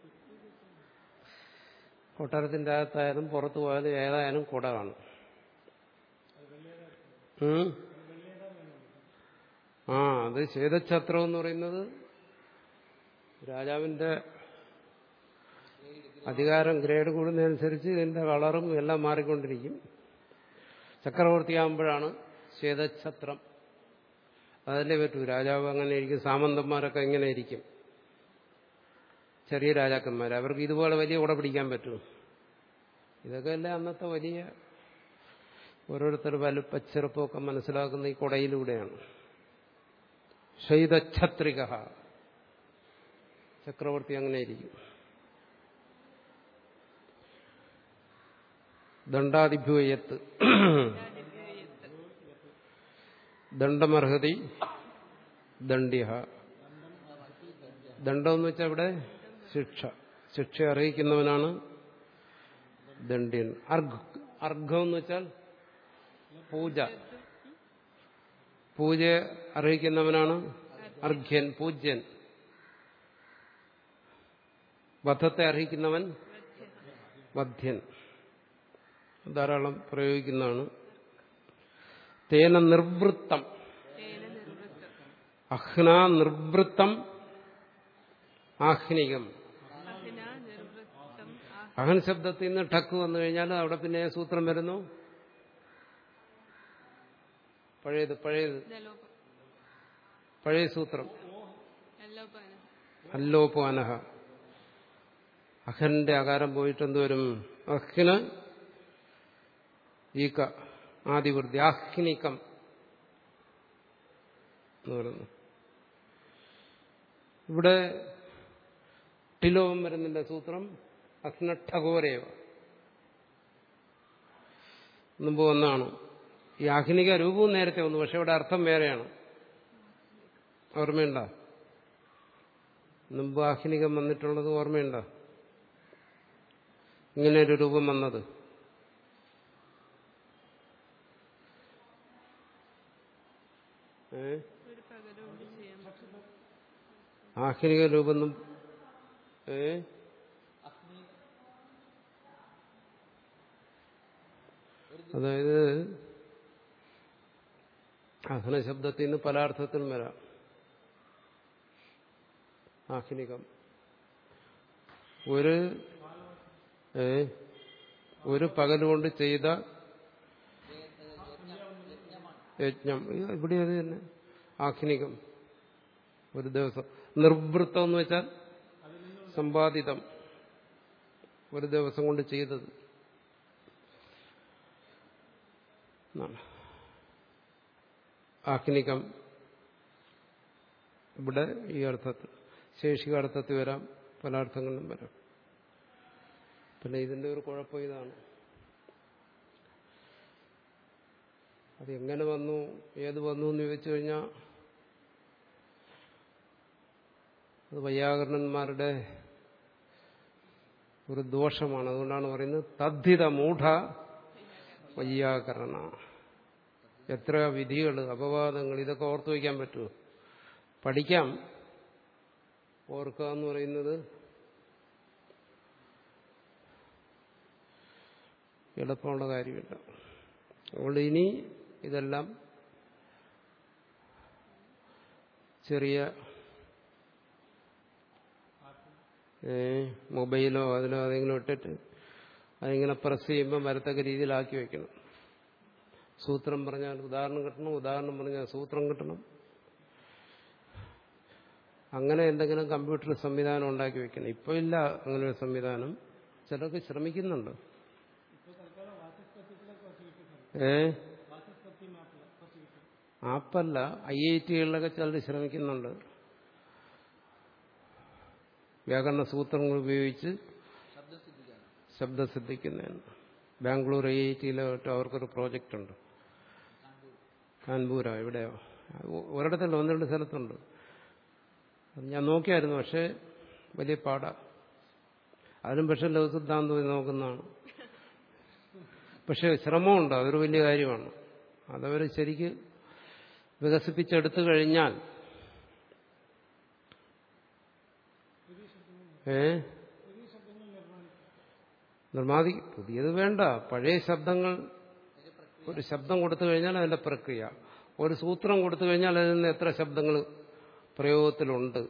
കൊട്ടാരത്തിൻ്റെ അകത്തായാലും പുറത്തു പോയാലും ഏതായാലും കുട കാണും ഉം? ആ അത് ശ്വേതഛത്രം എന്ന് പറയുന്നത് രാജാവിന്റെ അധികാരം ഗ്രേഡ് കൂടുന്നതനുസരിച്ച് ഇതിന്റെ കളറും എല്ലാം മാറിക്കൊണ്ടിരിക്കും ചക്രവർത്തിയാകുമ്പോഴാണ് ശ്വേതഛത്രം അതല്ലേ പറ്റൂ രാജാവ് അങ്ങനെ ഇരിക്കും സാമന്തന്മാരൊക്കെ ഇങ്ങനെ ഇരിക്കും ചെറിയ രാജാക്കന്മാർ അവർക്ക് ഇതുപോലെ വലിയ കുട പിടിക്കാൻ പറ്റും ഇതൊക്കെ അല്ലേ അന്നത്തെ വലിയ ഓരോരുത്തർ വലുപ്പച്ചെറുപ്പമൊക്കെ മനസ്സിലാക്കുന്ന ഈ കുടയിലൂടെയാണ് ശൈതഛത്രിക ചക്രവർത്തി അങ്ങനെ ഇരിക്കും ദണ്ഡാതിഭ്യൂയത്ത് ദണ്ഡമർഹതി ദണ്ഡ്യ ദണ്ഡം എന്ന് വെച്ചാൽ ഇവിടെ ശിക്ഷ ശിക്ഷ അറിയിക്കുന്നവനാണ് ദണ്ഡ്യൻ അർഘ അർഘം എന്ന് വെച്ചാൽ പൂജ പൂജ അറിയിക്കുന്നവനാണ് അർഘ്യൻ പൂജ്യൻ വധത്തെ അറിയിക്കുന്നവൻ വധ്യൻ ധാരാളം പ്രയോഗിക്കുന്നതാണ് തേന നിർവൃത്തം തേന നിർവൃത്തം അഹ്ന നിർവൃത്തം ആഹ്നികം അഹിന നിർവൃത്തം ആ അഹൻ ശബ്ദത്തിൽ നിന്ന് ഠക്ക് വന്നു കഴിഞ്ഞാൽ അവിടെ പിന്നെ ഏത് സൂത്രം വരുന്നു പഴയത് പഴയത് നലോപ പഴയ സൂത്രം നല്ലോപാന അല്ലോപാനഹ അഹന്റെ ആകാരം പോയിട്ട് എന്തുവരും അഹ്ന് ഈക ആദിവൃത്തി ആഹ്നികം എന്ന് പറയുന്നു ഇവിടെ ടിലോകം വരുന്നില്ല സൂത്രം അസ്നഠഘോരേവ മുമ്പ് ഒന്നാണ് ഈ ആഹ്നിക രൂപവും നേരത്തെ വന്നു പക്ഷെ ഇവിടെ അർത്ഥം വേറെയാണ് ഓർമ്മയുണ്ടോ മുമ്പ് ആഹ്നികം വന്നിട്ടുള്ളത് ഓർമ്മയുണ്ടോ ഇങ്ങനെ ഒരു രൂപം വന്നത് ഏ ഒരു പകരം കൊണ്ട് ചെയ്യാൻ പറ്റും ആഹ്നിക രൂപം ഏ അഗ്നി അതായത് അഹ്ന ശബ്ദത്തിൽ നിന്ന് പല അർത്ഥത്തിലും വരാം ആഹ്നികം ഒരു ഏ ഒരു പകലുകൊണ്ട് ചെയ്ത യജ്ഞം ഇത് ഇവിടെ അത് തന്നെ ആഖ്നികം ഒരു ദിവസം നിർവൃത്തം എന്ന് വെച്ചാൽ സമ്പാദിതം ഒരു ദിവസം കൊണ്ട് ചെയ്തത് എന്നാണ് ആഖ്നികം ഇവിടെ ഈ അർത്ഥത്തിൽ ശേഷിക അർത്ഥത്തിൽ വരാം പല അർത്ഥങ്ങളിലും വരാം പിന്നെ ഇതിന്റെ ഒരു കുഴപ്പം ഇതാണ് അത് എങ്ങനെ വന്നു ഏത് വന്നു എന്ന് ചോദിച്ചു കഴിഞ്ഞാൽ അത് വൈയാകരണന്മാരുടെ ഒരു ദോഷമാണ് അതുകൊണ്ടാണ് പറയുന്നത് തദ്ധിത മൂഢ വൈയാകരണ എത്ര വിധികൾ അപവാദങ്ങൾ ഇതൊക്കെ ഓർത്തു വയ്ക്കാൻ പറ്റുമോ പഠിക്കാം ഓർക്കുക എന്ന് പറയുന്നത് എളുപ്പമുള്ള കാര്യമില്ല അതുകൊണ്ട് ഇനി ഇതെല്ലാം ചെറിയ ഏ, മൊബൈലോ അതിലോ അതെങ്കിലും ഇട്ടിട്ട് അതിങ്ങനെ പ്രസ് ചെയ്യുമ്പോൾ വരത്തക്ക രീതിയിലാക്കി വെക്കണം സൂത്രം പറഞ്ഞാൽ ഉദാഹരണം കിട്ടണം ഉദാഹരണം പറഞ്ഞാൽ സൂത്രം കിട്ടണം അങ്ങനെ എന്തെങ്കിലും കമ്പ്യൂട്ടർ സംവിധാനം ഉണ്ടാക്കി വെക്കണം ഇപ്പോൾ ഇല്ല അങ്ങനെ ഒരു സംവിധാനം ചിലർക്ക് ശ്രമിക്കുന്നുണ്ട് ഏ ആപ്പല്ല ഐ ഐ ടികളിലൊക്കെ ചിലർ ശ്രമിക്കുന്നുണ്ട് വ്യാകരണ സൂത്രങ്ങൾ ഉപയോഗിച്ച് ശബ്ദം സിദ്ധിക്കാണ് ശബ്ദം ശ്രദ്ധിക്കുന്നതിന് ബാംഗ്ലൂർ ഐ ഐ ടിയിലോട്ട് അവർക്കൊരു പ്രോജക്റ്റ് ഉണ്ട് കാൺപൂരോ എവിടെയോ ഒ- ഒരിടത്തല്ല ഒന്ന് രണ്ട് സ്ഥലത്തുണ്ട് അത് ഞാൻ നോക്കിയായിരുന്നു പക്ഷേ വലിയ പാടാ അതിനും പക്ഷെ ലഘുസിദ്ധാന്തം നോക്കുന്നതാണ് പക്ഷെ ശ്രമമുണ്ട് അതൊരു വലിയ കാര്യമാണ് അതവർ ശരിക്ക് വികസിപ്പിച്ചെടുത്തു കഴിഞ്ഞാൽ ഏ നിർമാതി പുതിയത് വേണ്ട പഴയ ശബ്ദങ്ങൾ ഒരു ശബ്ദം കൊടുത്തു കഴിഞ്ഞാൽ അതിന്റെ പ്രക്രിയ ഒരു സൂത്രം കൊടുത്തു കഴിഞ്ഞാൽ അതിൽ നിന്ന് എത്ര ശബ്ദങ്ങൾ പ്രയോഗത്തിലുണ്ട്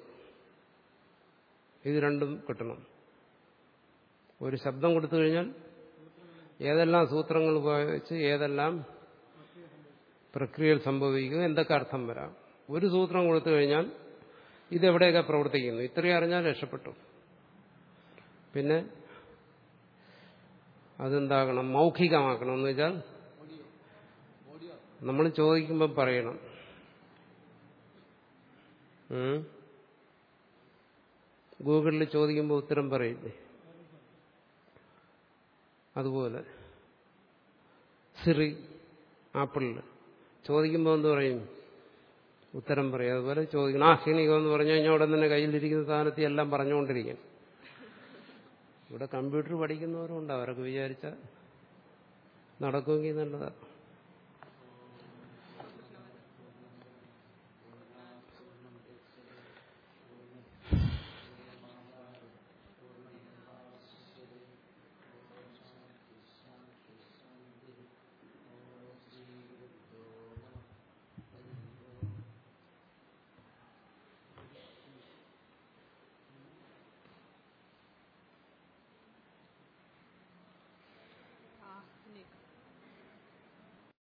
ഇത് രണ്ടും കിട്ടണം ഒരു ശബ്ദം കൊടുത്തു കഴിഞ്ഞാൽ ഏതെല്ലാം സൂത്രങ്ങൾ ഉപയോഗിച്ച് ഏതെല്ലാം പ്രക്രിയയിൽ സംഭവിക്കും എന്തൊക്കെ അർത്ഥം വരാം ഒരു സൂത്രം കൊടുത്തു കഴിഞ്ഞാൽ ഇതെവിടെയൊക്കെ പ്രവർത്തിക്കുന്നു ഇത്രയും അറിഞ്ഞാൽ രക്ഷപ്പെട്ടു പിന്നെ അതെന്താകണം മൗഖികമാക്കണം എന്ന് വെച്ചാൽ നമ്മൾ ചോദിക്കുമ്പോൾ പറയണം ഉം? ഗൂഗിളിൽ ചോദിക്കുമ്പോൾ ഉത്തരം പറയില്ലേ അതുപോലെ സിറി ആപ്പിളിൽ ചോദിക്കുമ്പോൾ എന്ത് പറയും ഉത്തരം പറയും അതുപോലെ ചോദിക്കണം ആ ക്ഷണികം എന്ന് പറഞ്ഞു കഴിഞ്ഞാൽ ഉടൻ തന്നെ കയ്യിലിരിക്കുന്ന സ്ഥാനത്ത് എല്ലാം പറഞ്ഞുകൊണ്ടിരിക്കും ഇവിടെ കമ്പ്യൂട്ടർ പഠിക്കുന്നവരുണ്ട് അവരൊക്കെ വിചാരിച്ച നടക്കുമെങ്കിൽ നല്ലതാണ്